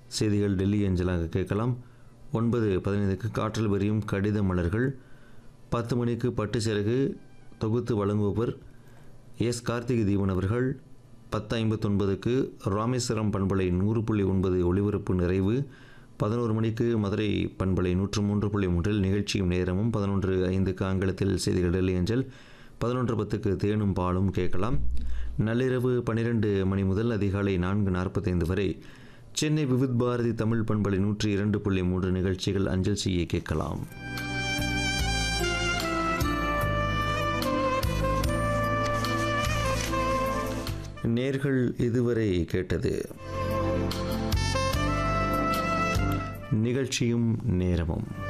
செய்திகள் டெல்லி அஞ்சலாக கேட்கலாம் ஒன்பது பதினைந்துக்கு காற்றில் விரியும் கடித மலர்கள் பத்து மணிக்கு பட்டு சிறகு தொகுத்து வழங்குபவர் எஸ் கார்த்திகை தீபன் அவர்கள் பத்து ஐம்பத்தொன்பதுக்கு ராமேஸ்வரம் பண்பலை நூறு புள்ளி ஒன்பது ஒளிபரப்பு நிறைவு பதினோரு மணிக்கு மதுரை பண்பலை நூற்று மூன்று புள்ளி மூன்றில் நிகழ்ச்சியும் நேரமும் பதினொன்று ஐந்துக்கு ஆங்கிலத்தில் செய்திகள் டெல்லி அஞ்சல் பதினொன்று பத்துக்கு தேனும் பாலும் கேட்கலாம் நள்ளிரவு பன்னிரெண்டு மணி முதல் அதிகாலை நான்கு நாற்பத்தைந்து வரை சென்னை விவித் பாரதி தமிழ் பண்பலை நூற்றி இரண்டு புள்ளி மூன்று நிகழ்ச்சிகள் அஞ்சல் செய்ய கேட்கலாம் நேர்கள் இதுவரை கேட்டது நிகழ்ச்சியும் நேரமும்